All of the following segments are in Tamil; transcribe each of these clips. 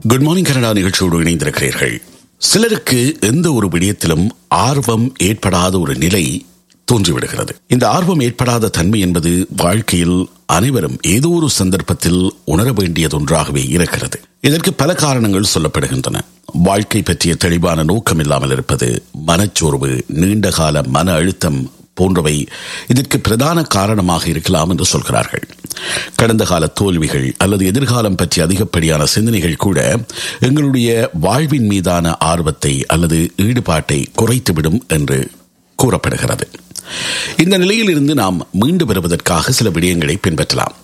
குட் மார்னிங் கனடா நிகழ்ச்சியோடு இணைந்திருக்கிறீர்கள் சிலருக்கு எந்த ஒரு விடயத்திலும் ஆர்வம் ஏற்படாத ஒரு நிலை தோன்றிவிடுகிறது இந்த ஆர்வம் ஏற்படாத தன்மை என்பது வாழ்க்கையில் அனைவரும் ஏதோ ஒரு சந்தர்ப்பத்தில் உணர வேண்டியதொன்றாகவே இருக்கிறது இதற்கு பல காரணங்கள் சொல்லப்படுகின்றன வாழ்க்கை பற்றிய தெளிவான நோக்கம் இல்லாமல் இருப்பது மனச்சோர்வு நீண்டகால மன அழுத்தம் போன்றவை இதற்கு பிரதான காரணமாக இருக்கலாம் என்று சொல்கிறார்கள் கடந்த கால தோல்விகள் அல்லது எதிர்காலம் பற்றி அதிகப்படியான சிந்தனைகள் கூட எங்களுடைய வாழ்வின் மீதான ஆர்வத்தை அல்லது ஈடுபாட்டை குறைத்துவிடும் என்று கூறப்படுகிறது இந்த நிலையில் இருந்து நாம் மீண்டு வருவதற்காக சில விடயங்களை பின்பற்றலாம்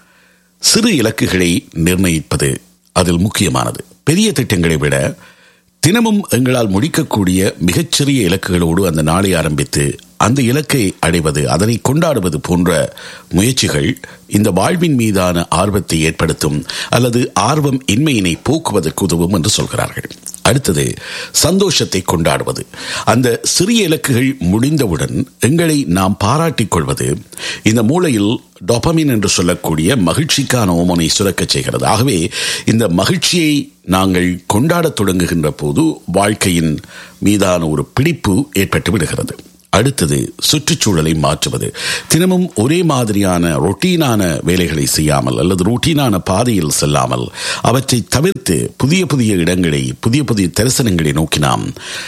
சிறு இலக்குகளை நிர்ணயிப்பது அதில் முக்கியமானது பெரிய திட்டங்களை விட தினமும் எங்களால் முடிக்கக்கூடிய மிகச்சிறிய இலக்குகளோடு அந்த நாளை ஆரம்பித்து அந்த இலக்கை அடைவது அதனை கொண்டாடுவது போன்ற முயற்சிகள் இந்த வாழ்வின் மீதான ஆர்வத்தை ஏற்படுத்தும் அல்லது ஆர்வம் இன்மையினை போக்குவதற்கு உதவும் என்று சொல்கிறார்கள் அடுத்தது சந்தோஷத்தை கொண்டாடுவது அந்த சிறிய இலக்குகள் முடிந்தவுடன் எங்களை நாம் பாராட்டிக் கொள்வது இந்த மூளையில் டொபமின் என்று சொல்லக்கூடிய மகிழ்ச்சிக்கான ஓமனை சுரக்கச் செய்கிறது ஆகவே இந்த மகிழ்ச்சியை நாங்கள் கொண்டாடத் தொடங்குகின்ற போது வாழ்க்கையின் மீதான ஒரு பிடிப்பு ஏற்பட்டு விடுகிறது அடுத்தது சுற்றுச்சூழலை மாற்றுவது தினமும் ஒரே மாதிரியான ரொட்டீனான வேலைகளை செய்யாமல் அல்லது ரொட்டீனான பாதையில் செல்லாமல் அவற்றை தவிர்த்து புதிய புதிய இடங்களை புதிய புதிய தரிசனங்களை நோக்கி நாம்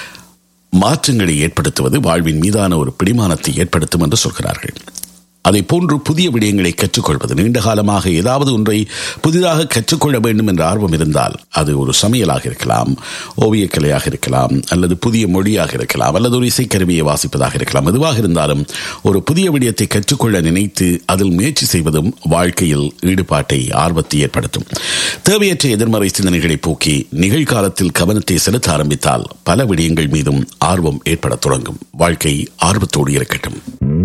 மாற்றங்களை ஏற்படுத்துவது வாழ்வின் மீதான ஒரு பிடிமானத்தை ஏற்படுத்தும் என்று சொல்கிறார்கள் அதை போன்று புதிய விடயங்களை கற்றுக்கொள்வது நீண்ட காலமாக ஏதாவது ஒன்றை புதிதாக கற்றுக்கொள்ள வேண்டும் என்ற ஆர்வம் இருந்தால் அது ஒரு சமையலாக இருக்கலாம் ஓவியக்கலையாக இருக்கலாம் அல்லது புதிய மொழியாக இருக்கலாம் அல்லது ஒரு இசைக்கருவியை வாசிப்பதாக இருக்கலாம் எதுவாக இருந்தாலும் ஒரு புதிய விடயத்தை கற்றுக்கொள்ள நினைத்து அதில் முயற்சி செய்வதும் வாழ்க்கையில் ஈடுபாட்டை ஆர்வத்தை ஏற்படுத்தும் தேவையற்ற எதிர்மறை சிந்தனைகளை போக்கி நிகழ்காலத்தில் கவனத்தை செலுத்த ஆரம்பித்தால் பல விடயங்கள் மீதும் ஆர்வம் ஏற்படத் தொடங்கும் வாழ்க்கை ஆர்வத்தோடு இருக்கட்டும்